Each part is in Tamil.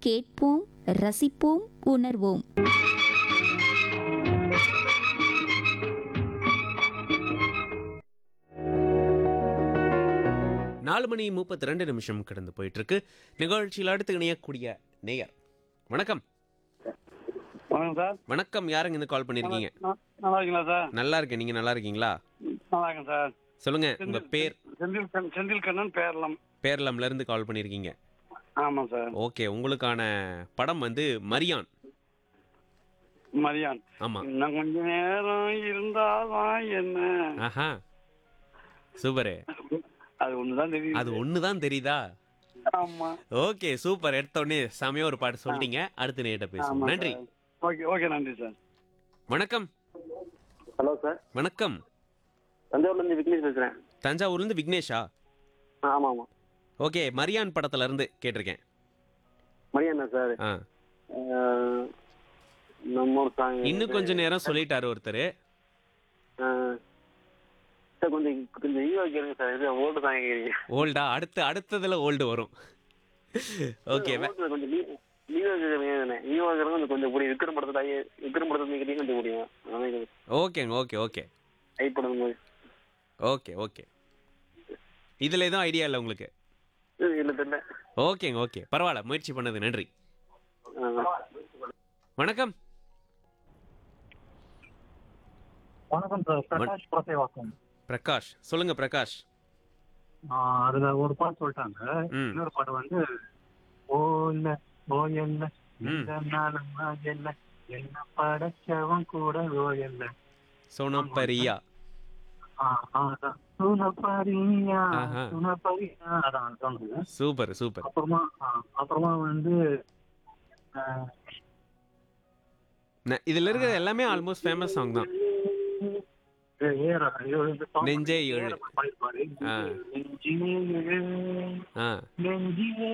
கேட்போம் ரசிப்போம் உணர்வோம் நாலு மணி முப்பத்தி ரெண்டு நிமிஷம் கடந்து போயிட்டு இருக்கு நிகழ்ச்சியில் அடுத்து இணையக்கூடிய நேயர் வணக்கம் வணக்கம் சார் வணக்கம் யாருங்க இந்த கால் பண்ணிருக்கீங்க நா- நல்லா இருக்கீங்களா சார் நல்லா இருக்கேன் நீங்க நல்லா இருக்கீங்களா நல்லா இருக்கேன் சார் சொல்லுங்க உங்க பேர் செந்தில் கண் செந்தில் கண்ணன் பேரளம் பேர்லம்ல இருந்து கால் பண்ணிருக்கீங்க ஆமாம் சார் ஓகே உங்களுக்கான படம் வந்து மரியான் மரியான் ஆமா இன்னும் கொஞ்ச நேரம் இருந்தாதான் என்ன ஆஹா சூப்பரு அது ஒண்ணுதான் தெரியும் அது ஒண்ணுதான் தெரியுதா ஆமா ஓகே சூப்பர் எடுத்த உடனே செமையா ஒரு பாட்டு சொல்லிட்டீங்க அடுத்த நேட்ட பேசுவோம் ஆமா நன்றி சார். ஓகே ஓகே நன்றி சார் வணக்கம் ஹலோ சார் வணக்கம் தஞ்சாவூர்லேருந்து விக்னேஷ் பேசுகிறேன் தஞ்சாவூர்ல இருந்து விக்னேஷா ஆமாம் ஆமாம் ஓகே மரியான் படத்துல இருந்து கேட்டிருக்கேன் மணியண்ணா சார் ஆ அஹ், நம்ம ஒரு சாங் இன்னும் கொஞ்ச நேரம் சொல்லிட்டாரு ஒருத்தர் சார் கொஞ்சம் கொஞ்சம் ஈவா கேளுங்க சார் இது ஓல்டு சாங் கேட்குறீங்க ஓல்டா அடுத்து அடுத்ததுல ஓல்டு வரும் ஓகே ஓல்டு கொஞ்சம் ஈவா கேட்குறீங்க ஈவா கேட்குறது கொஞ்சம் கொஞ்சம் புரியும் விக்ரம் படத்தில் ஐ விக்ரம் படத்தில் கேட்குறீங்க கொஞ்சம் புரியும் அதான் ஓகேங்க ஓகே ஓகே ஐ படம் போது ஓகே ஓகே இதுல எதுவும் ஐடியா இல்லை உங்களுக்கு இல்லை தெரியல ஓகேங்க ஓகே பரவாயில்ல முயற்சி பண்ணது நன்றி வணக்கம் வணக்கம் சார் பிரகாஷ் பிரசேவாக்கம் பிரகாஷ் சொல்லுங்க பிரகாஷ் ஆஹ் அதுல ஒரு பாட்டு சொல்லிட்டாங்க ம். இன்னொரு பாட்டு வந்து ஓ இல்ல ஓ இல்ல ம். இந்த நாளும் நான் இல்ல என்ன படைச்சவன் கூட ஓ இல்ல சோனம் பரியா ஆஹ் அதான் சுனப்பரியா ஆஹா. சுனப்பரியா அதான் சொன்னது சூப்பர் சூப்பர் அப்புறமா ஆஹ் அப்புறமா வந்து ஆஹ் ந- இதுல இருக்கிறது எல்லாமே ஆல்மோஸ்ட் ஃபேமஸ் சாங் தான் ஏற ஐயோ, இந்த song நெஞ்சே ஏழு. ஏற பாடிருப்பாரு. ஆ. நெஞ்சே ஏழு. ஆ நெஞ்சிலே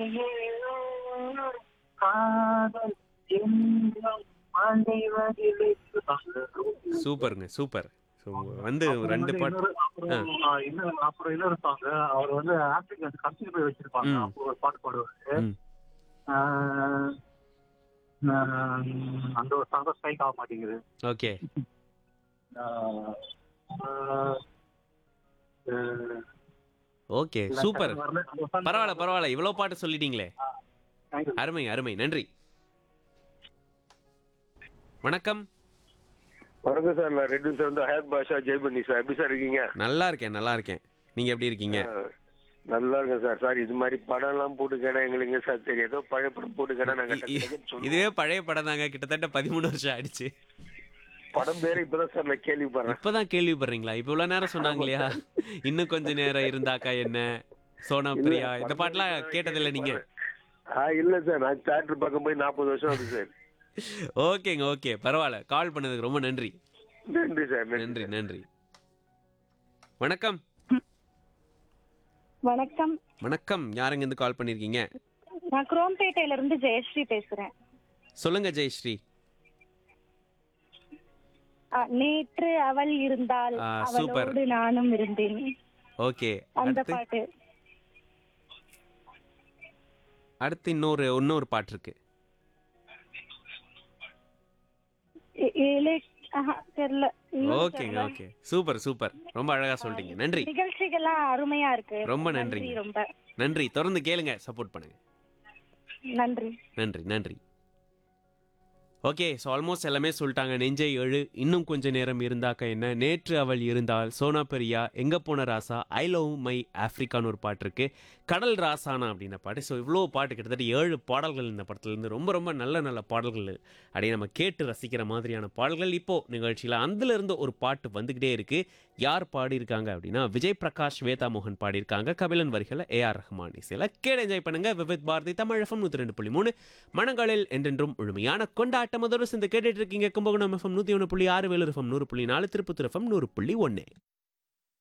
காதல் எண்ணம் அலைவதிலே சூப்பருங்க சூப்பர் ஸோ வந்து அப்புறம் ரெண்டு வந்து பாட்டு இன்னொரு- அப்புறம் ஆ, இன்னொரு அப்புறம் இன்னொரு சாங் அவர் வந்து ஆப்பிரிக்கா கடைசியில் போய் வச்சிருப்பாங்க ம். அப்போ ஒரு பாட்டு பாடுவாரு ம். ஆ, ஆ, அந்த ஒரு சாங் ஸ்ட்ரைக் ஆக மாட்டேங்குது ஓகே ஆ, ஆ, ஆ, ஓகே சூப்பர் வரல. அந்த song பரவாயில்ல பரவாயில்ல இவ்வளோ பாட்டு சொல்லிட்டீங்களே Thank you. அருமை அருமை நன்றி வணக்கம் வணக்கம் சார் நான் ரெட்டு சார் வந்து ஹயத் பாஷா ஜெய்பண்ணி சார் எப்படி சார் இருக்கீங்க நல்லா இருக்கேன் நல்லா இருக்கேன் நீங்க எப்படி இருக்கீங்க ஆ, நல்லா இருக்கேன் சார் சார் இது மாதிரி படம்லாம் போட்டு கேட்டா எங்களுக்கு எங்க சார் தெரியும் ஏதோ பழைய படம் போட்டு கேட்டா நாங்க இ- டக்கு இ- டக்குன்னு சொல்லுவோம். இதுவே பழைய படம் தாங்க கிட்டத்தட்ட பதிமூணு வருஷம் ஆயிடுச்சு படம் பேரு இப்பதான் சார் நான் கேள்விப்படுறேன் இப்பதான் கேள்விப்படுறீங்களா இப்ப இவ்வளவு நேரம் சொன்னாங்க இல்லையா இன்னும் கொஞ்ச நேரம் இருந்தாக்கா என்ன சோனா பிரியா இந்த பாட்டுலாம் கேட்டதில்ல நீங்க ஆ இல்ல சார் நான் தேட்டர் பக்கம் போய் நாற்பது வருஷம் ஆகுது சார் ஓகேங்க ஓகே பரவாயில்ல கால் பண்ணதுக்கு ரொம்ப நன்றி நன்றி சார் நன்றி நன்றி வணக்கம் வணக்கம் வணக்கம் யாருங்க இருந்து கால் பண்ணிருக்கீங்க நான் குரோம்பேட்டையில இருந்து ஜெயஸ்ரீ பேசுறேன் சொல்லுங்க ஜெயஸ்ரீ ஆ, நேற்று அவள் இருந்தால் ஆ, சூப்பர். அவளோடு நானும் இருந்தேன் ஓகே அந்த அடுத்து பாட்டு அடுத்து இன்னொரு இன்னொரு பாட்டு இருக்கு ஏ- ஏழு ஆஹா, தெரியல இன்னும் ஓகேங்க தெரியல. ஓகே சூப்பர் சூப்பர் ரொம்ப அழகா சொல்லிட்டீங்க நன்றி நிகழ்ச்சிகள்லாம் அருமையா இருக்கு ரொம்ப நன்றிங்க. ரொம்ப நன்றி தொடர்ந்து கேளுங்க சப்போர்ட் பண்ணுங்க நன்றி நன்றி நன்றி ஓகே ஸோ ஆல்மோஸ்ட் எல்லாமே சொல்லிட்டாங்க நெஞ்சை எழு இன்னும் கொஞ்ச நேரம் இருந்தாக்க என்ன நேற்று அவள் இருந்தால் சோனா பெரியா எங்க போன ராசா ஐ லவ் மை ஆஃப்ரிக்கான்னு ஒரு பாட்டு இருக்கு கடல் ராசானா அப்படின்ற பாட்டு ஸோ இவ்வளோ பாட்டு கிட்டத்தட்ட ஏழு பாடல்கள் இந்த படத்துலேருந்து ரொம்ப ரொம்ப நல்ல நல்ல பாடல்கள் அப்படியே நம்ம கேட்டு ரசிக்கிற மாதிரியான பாடல்கள் இப்போ நிகழ்ச்சியில் அதுல இருந்து ஒரு பாட்டு வந்துக்கிட்டே இருக்கு யார் பாடியிருக்காங்க அப்படின்னா விஜய் பிரகாஷ் வேதா மோகன் பாடியிருக்காங்க கபிலன் வரிகளை ஏஆர் ரஹ்மான் இசையில் கேட்டு என்ஜாய் பண்ணுங்க விவித் பாரதி தமிழ் எஃப்எம் நூற்றி ரெண்டு புள்ளி மூணு மனங்களில் என்றென்றும் முழுமையான கொண்டாட்டம் அதோடு சேர்ந்து கேட்டுட்டு இருக்கீங்க கும்பகோணம் எஃப்எம் நூற்றி ஒன்று புள்ளி ஆறு வேலூர் எஃப்எம் நூறு புள்ளி நாலு திருப்பத்தூர் எஃப்எம் நூறு புள்ளி ஒன்று